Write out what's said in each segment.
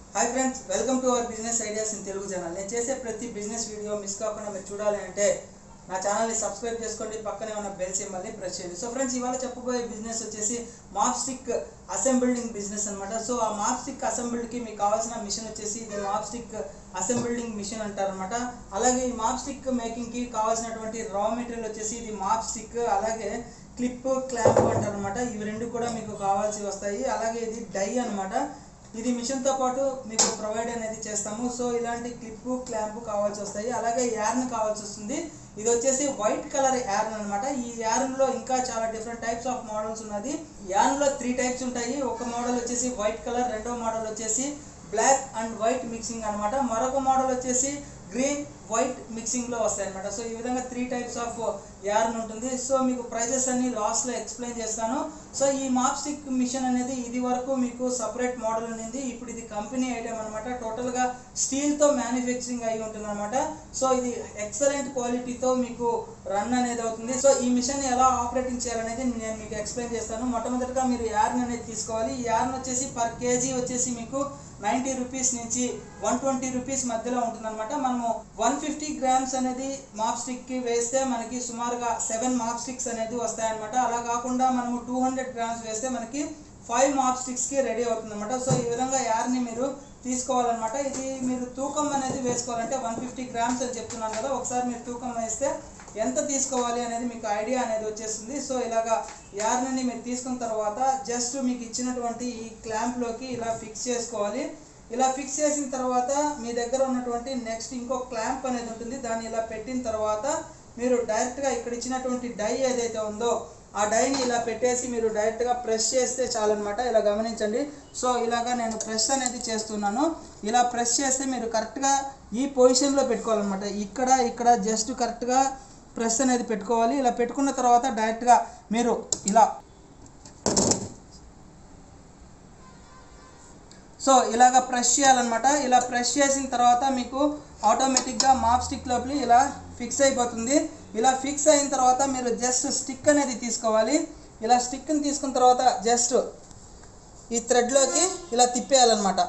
hi friends welcome to our business ideas in Telugu channel నేను చేసే ప్రతి బిజినెస్ వీడియో మిస్ కాకుండా మీరు చూడాలి అంటే నా ఛానల్ని సబ్స్క్రైబ్ చేసుకోండి పక్కనే ఉన్న బెల్ సింబల్ని ప్రెస్ చేయండి సో ఫ్రెండ్స్ ఇవాళ చెప్పబోయే బిజినెస్ వచ్చేసి మాప్ స్టిక్ అసెంబిల్డింగ్ బిజినెస్ అనమాట సో ఆ మాప్ స్టిక్ అసెంబిల్డ్కి మీకు కావాల్సిన మిషన్ వచ్చేసి ఇది మాప్ స్టిక్ అసెంబిల్డింగ్ మిషన్ అంటారనమాట అలాగే ఈ మాప్ స్టిక్ మేకింగ్కి కావాల్సినటువంటి రా మెటీరియల్ వచ్చేసి ఇది మాప్ స్టిక్ అలాగే క్లిప్ క్లాంప్ అంటారనమాట ఇవి రెండు కూడా మీకు కావాల్సి వస్తాయి అలాగే ఇది డై అన్నమాట ఇది మిషన్తో పాటు మీకు ప్రొవైడ్ అనేది చేస్తాము సో ఇలాంటి క్లిప్ క్లాంప్ కావాల్సి వస్తాయి అలాగే యార్న్ కావాల్సి వస్తుంది ఇది వచ్చేసి వైట్ కలర్ యార్న్ అనమాట ఈ యార్న్లో ఇంకా చాలా డిఫరెంట్ టైప్స్ ఆఫ్ మోడల్స్ ఉన్నది యార్న్లో త్రీ టైప్స్ ఉంటాయి ఒక మోడల్ వచ్చేసి వైట్ కలర్ రెండో మోడల్ వచ్చేసి బ్లాక్ అండ్ వైట్ మిక్సింగ్ అనమాట మరొక మోడల్ వచ్చేసి గ్రీన్ వైట్ మిక్సింగ్లో వస్తాయి అనమాట సో ఈ విధంగా త్రీ టైప్స్ ఆఫ్ యార్న్ ఉంటుంది సో మీకు ప్రైజెస్ అన్ని లాస్ట్లో ఎక్స్ప్లెయిన్ చేస్తాను సో ఈ మాప్ స్టిక్ మిషన్ అనేది ఇది వరకు మీకు సపరేట్ మోడల్ ఉంది ఇప్పుడు ఇది కంపెనీ ఐటమ్ అనమాట టోటల్గా స్టీల్తో మ్యానుఫ్యాక్చరింగ్ అయి ఉంటుంది అనమాట సో ఇది ఎక్సలెంట్ క్వాలిటీతో మీకు రన్ అనేది అవుతుంది సో ఈ మిషన్ ఎలా ఆపరేటింగ్ చేయాలనేది నేను మీకు ఎక్స్ప్లెయిన్ చేస్తాను మొట్టమొదటిగా మీరు యార్న్ అనేది తీసుకోవాలి ఈ యార్న్ వచ్చేసి పర్ కేజీ వచ్చేసి మీకు నైంటీ రూపీస్ నుంచి వన్ ట్వంటీ రూపీస్ మధ్యలో ఉంటుందన్నమాట మనము వన్ ఫిఫ్టీ గ్రామ్స్ అనేది మాప్ స్టిక్కి వేస్తే మనకి సుమారుగా సెవెన్ మాప్ స్టిక్స్ అనేది వస్తాయన్నమాట అలా కాకుండా మనము టూ హండ్రెడ్ గ్రామ్స్ వేస్తే మనకి ఫైవ్ మాప్ స్టిక్స్కి రెడీ అవుతుందన్నమాట సో ఈ విధంగా యార్ని మీరు తీసుకోవాలన్నమాట ఇది మీరు తూకం అనేది వేసుకోవాలంటే వన్ ఫిఫ్టీ గ్రామ్స్ అని చెప్తున్నాను కదా ఒకసారి మీరు తూకం వేస్తే ఎంత తీసుకోవాలి అనేది మీకు ఐడియా అనేది వచ్చేస్తుంది సో ఇలాగా యార్ని మీరు తీసుకున్న తర్వాత జస్ట్ మీకు ఇచ్చినటువంటి ఈ క్లాంప్లోకి ఇలా ఫిక్స్ చేసుకోవాలి ఇలా ఫిక్స్ చేసిన తర్వాత మీ దగ్గర ఉన్నటువంటి నెక్స్ట్ ఇంకో క్లాంప్ అనేది ఉంటుంది దాన్ని ఇలా పెట్టిన తర్వాత మీరు డైరెక్ట్గా ఇక్కడ ఇచ్చినటువంటి డై ఏదైతే ఉందో ఆ డైని ఇలా పెట్టేసి మీరు డైరెక్ట్గా ప్రెస్ చేస్తే చాలన్నమాట ఇలా గమనించండి సో ఇలాగా నేను ప్రెస్ అనేది చేస్తున్నాను ఇలా ప్రెస్ చేస్తే మీరు కరెక్ట్గా ఈ పొజిషన్లో పెట్టుకోవాలన్నమాట ఇక్కడ ఇక్కడ జస్ట్ కరెక్ట్గా ప్రెస్ అనేది పెట్టుకోవాలి ఇలా పెట్టుకున్న తర్వాత డైరెక్ట్గా మీరు ఇలా సో ఇలాగ ప్రెస్ చేయాలన్నమాట ఇలా ప్రెస్ చేసిన తర్వాత మీకు ఆటోమేటిక్గా మాప్ స్టిక్ లోపలి ఇలా ఫిక్స్ అయిపోతుంది ఇలా ఫిక్స్ అయిన తర్వాత మీరు జస్ట్ స్టిక్ అనేది తీసుకోవాలి ఇలా స్టిక్ని తీసుకున్న తర్వాత జస్ట్ ఈ థ్రెడ్లోకి ఇలా తిప్పేయాలన్నమాట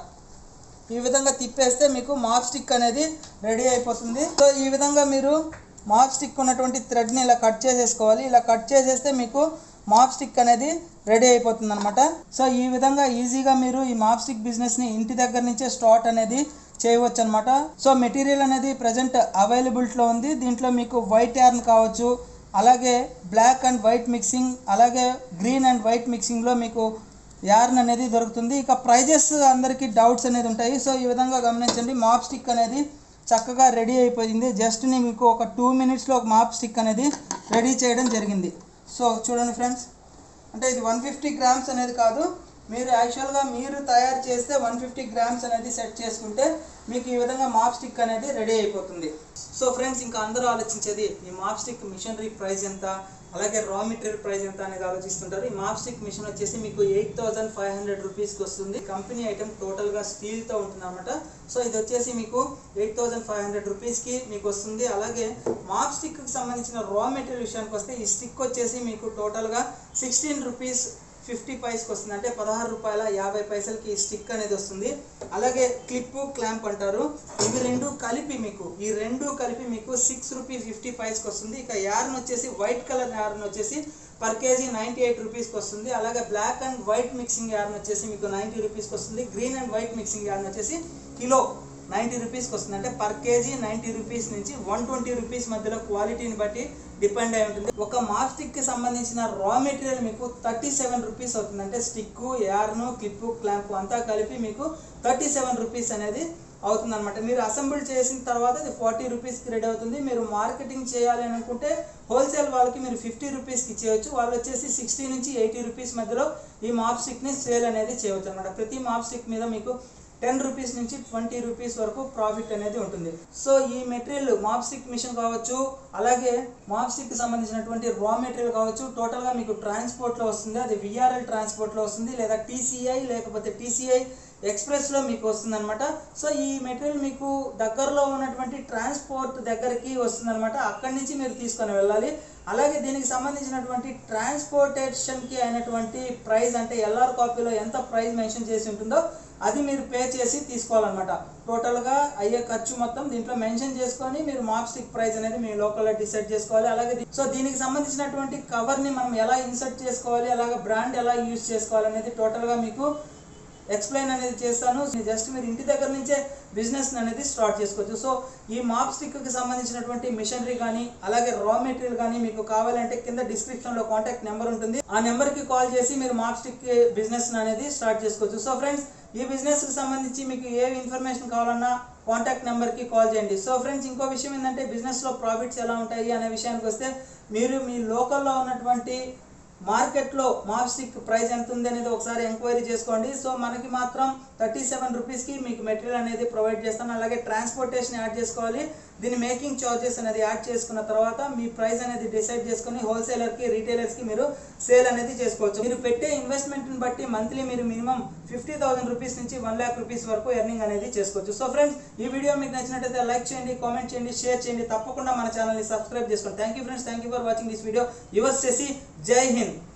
ఈ విధంగా తిప్పేస్తే మీకు మాప్ స్టిక్ అనేది రెడీ అయిపోతుంది సో ఈ విధంగా మీరు మాప్ స్టిక్ ఉన్నటువంటి థ్రెడ్ని ఇలా కట్ చేసేసుకోవాలి ఇలా కట్ చేసేస్తే మీకు మాప్ స్టిక్ అనేది రెడీ అయిపోతుంది అనమాట సో ఈ విధంగా ఈజీగా మీరు ఈ మాప్ స్టిక్ బిజినెస్ని ఇంటి దగ్గర నుంచే స్టార్ట్ అనేది చేయవచ్చు అనమాట సో మెటీరియల్ అనేది ప్రజెంట్ అవైలబిలిటీలో ఉంది దీంట్లో మీకు వైట్ యార్న్ కావచ్చు అలాగే బ్లాక్ అండ్ వైట్ మిక్సింగ్ అలాగే గ్రీన్ అండ్ వైట్ మిక్సింగ్లో మీకు యార్న్ అనేది దొరుకుతుంది ఇక ప్రైజెస్ అందరికీ డౌట్స్ అనేది ఉంటాయి సో ఈ విధంగా గమనించండి మాప్ స్టిక్ అనేది చక్కగా రెడీ అయిపోయింది జస్ట్ నేను మీకు ఒక టూ మినిట్స్లో ఒక మాప్ స్టిక్ అనేది రెడీ చేయడం జరిగింది సో చూడండి ఫ్రెండ్స్ అంటే ఇది వన్ ఫిఫ్టీ గ్రామ్స్ అనేది కాదు మీరు యాక్చువల్గా మీరు తయారు చేస్తే వన్ ఫిఫ్టీ గ్రామ్స్ అనేది సెట్ చేసుకుంటే మీకు ఈ విధంగా మాప్ స్టిక్ అనేది రెడీ అయిపోతుంది సో ఫ్రెండ్స్ ఇంకా అందరూ ఆలోచించేది ఈ మాప్ స్టిక్ మిషనరీ ప్రైస్ ఎంత అలాగే రా మెటీరియల్ ప్రైస్ ఎంత అనేది ఆలోచిస్తుంటారు ఈ మాప్ స్టిక్ మిషన్ వచ్చేసి మీకు ఎయిట్ థౌసండ్ ఫైవ్ హండ్రెడ్ రూపీస్కి వస్తుంది కంపెనీ ఐటమ్ టోటల్గా స్టీల్తో ఉంటుంది అనమాట సో ఇది వచ్చేసి మీకు ఎయిట్ థౌసండ్ ఫైవ్ హండ్రెడ్ రూపీస్కి మీకు వస్తుంది అలాగే మాప్ స్టిక్కి సంబంధించిన రా మెటీరియల్ విషయానికి వస్తే ఈ స్టిక్ వచ్చేసి మీకు టోటల్గా సిక్స్టీన్ రూపీస్ ఫిఫ్టీ పైస్కి వస్తుంది అంటే పదహారు రూపాయల యాభై పైసలకి ఈ స్టిక్ అనేది వస్తుంది అలాగే క్లిప్ క్లాంప్ అంటారు ఇవి రెండు కలిపి మీకు ఈ రెండు కలిపి మీకు సిక్స్ రూపీ ఫిఫ్టీ పైస్కి వస్తుంది ఇక యార్న్ వచ్చేసి వైట్ కలర్ యార్న్ వచ్చేసి పర్ కేజీ నైంటీ ఎయిట్ రూపీస్కి వస్తుంది అలాగే black and white mixing yarn వచ్చేసి మీకు నైంటీ రూపీస్కి వస్తుంది green and white mixing yarn వచ్చేసి కిలో నైంటీ రూపీస్కి వస్తుంది అంటే పర్ కేజీ నైంటీ రూపీస్ నుంచి వన్ ట్వంటీ రూపీస్ మధ్యలో క్వాలిటీని బట్టి డిపెండ్ అయి ఉంటుంది ఒక మాప్ స్టిక్కి సంబంధించిన రా మెటీరియల్ మీకు థర్టీ సెవెన్ రూపీస్ అవుతుంది అంటే స్టిక్ యార్ను క్లిప్ క్లాంప్ అంతా కలిపి మీకు థర్టీ సెవెన్ రూపీస్ అనేది అవుతుంది అనమాట మీరు అసెంబుల్ చేసిన తర్వాత అది ఫార్టీ రూపీస్కి రెడీ అవుతుంది మీరు మార్కెటింగ్ చేయాలి అనుకుంటే హోల్సేల్ వాళ్ళకి మీరు ఫిఫ్టీ రూపీస్కి ఇచ్చేయచ్చు వాళ్ళు వచ్చేసి సిక్స్టీ నుంచి ఎయిటీ రూపీస్ మధ్యలో ఈ మాప్ స్టిక్ని సేల్ అనేది చేయవచ్చు అనమాట ప్రతి మాప్ స్టిక్ మీద మీకు టెన్ రూపీస్ నుంచి ట్వంటీ రూపీస్ వరకు ప్రాఫిట్ అనేది ఉంటుంది సో ఈ మెటీరియల్ మాప్ స్టిక్ మిషన్ కావచ్చు అలాగే మాప్ స్టిక్ సంబంధించినటువంటి రా మెటీరియల్ కావచ్చు టోటల్గా మీకు ట్రాన్స్పోర్ట్లో వస్తుంది అది విఆర్ఎల్ ట్రాన్స్పోర్ట్లో వస్తుంది లేదా టీసీఐ లేకపోతే టీసీఐ ఎక్స్ప్రెస్లో మీకు వస్తుంది అనమాట సో ఈ మెటీరియల్ మీకు దగ్గరలో ఉన్నటువంటి ట్రాన్స్పోర్ట్ దగ్గరికి వస్తుంది అనమాట అక్కడి నుంచి మీరు తీసుకొని వెళ్ళాలి అలాగే దీనికి సంబంధించినటువంటి ట్రాన్స్పోర్టేషన్కి అయినటువంటి ప్రైస్ అంటే ఎల్ఆర్ కాపీలో ఎంత ప్రైస్ మెన్షన్ చేసి ఉంటుందో అది మీరు పే చేసి తీసుకోవాలన్నమాట టోటల్గా అయ్యే ఖర్చు మొత్తం దీంట్లో మెన్షన్ చేసుకొని మీరు మాప్ స్టిక్ ప్రైస్ అనేది మీ లోకల్లో డిసైడ్ చేసుకోవాలి అలాగే దీ- సో దీనికి సంబంధించినటువంటి కవర్ని మనం ఎలా ఇన్సర్ట్ చేసుకోవాలి అలాగే బ్రాండ్ ఎలా యూజ్ చేసుకోవాలి అనేది టోటల్గా మీకు ఎక్స్ప్లెయిన్ అనేది చేస్తాను జస్ట్ మీరు ఇంటి దగ్గర నుంచే బిజినెస్ అనేది స్టార్ట్ చేసుకోవచ్చు సో ఈ మాప్ స్టిక్కి సంబంధించినటువంటి మిషనరీ కానీ అలాగే రా మెటీరియల్ కానీ మీకు కావాలంటే కింద డిస్క్రిప్షన్లో కాంటాక్ట్ నెంబర్ ఉంటుంది ఆ నెంబర్కి కాల్ చేసి మీరు మాప్ స్టిక్ బిజినెస్ అనేది స్టార్ట్ చేసుకోవచ్చు సో ఫ్రెండ్స్ ఈ బిజినెస్కి సంబంధించి మీకు ఏ ఇన్ఫర్మేషన్ కావాలన్నా కాంటాక్ట్ నెంబర్కి కాల్ చేయండి సో ఫ్రెండ్స్ ఇంకో విషయం ఏంటంటే బిజినెస్లో ప్రాఫిట్స్ ఎలా ఉంటాయి అనే విషయానికి వస్తే మీరు మీ లోకల్లో ఉన్నటువంటి మార్కెట్లో మాప్స్టిక్ ప్రైస్ ఎంత ఉంది అనేది ఒకసారి ఎంక్వైరీ చేసుకోండి సో మనకి మాత్రం థర్టీ సెవెన్ రూపీస్కి మీకు మెటీరియల్ అనేది ప్రొవైడ్ చేస్తాను అలాగే ట్రాన్స్పోర్టేషన్ యాడ్ చేసుకోవాలి దీని మేకింగ్ చార్జెస్ అనేది యాడ్ చేసుకున్న తర్వాత మీ ప్రైస్ అనేది డిసైడ్ చేసుకుని హోల్సేలర్కి రీటైలర్స్కి మీరు సేల్ అనేది చేసుకోవచ్చు మీరు పెట్టే ఇన్వెస్ట్మెంట్ని బట్టి మంత్లీ మీరు మినిమం ఫిఫ్టీ థౌసండ్ రూపీస్ నుంచి వన్ ల్యాక్ రూపీస్ వరకు ఎర్నింగ్ అనేది చేసుకోవచ్చు సో ఫ్రెండ్స్ ఈ వీడియో మీకు నచ్చినట్టయితే లైక్ చేయండి కామెంట్ చేయండి షేర్ చేయండి తప్పకుండా మన ఛానల్ని సబ్స్క్రైబ్ చేసుకోండి thank you friends thank you for watching this video your Shashi Jai Hind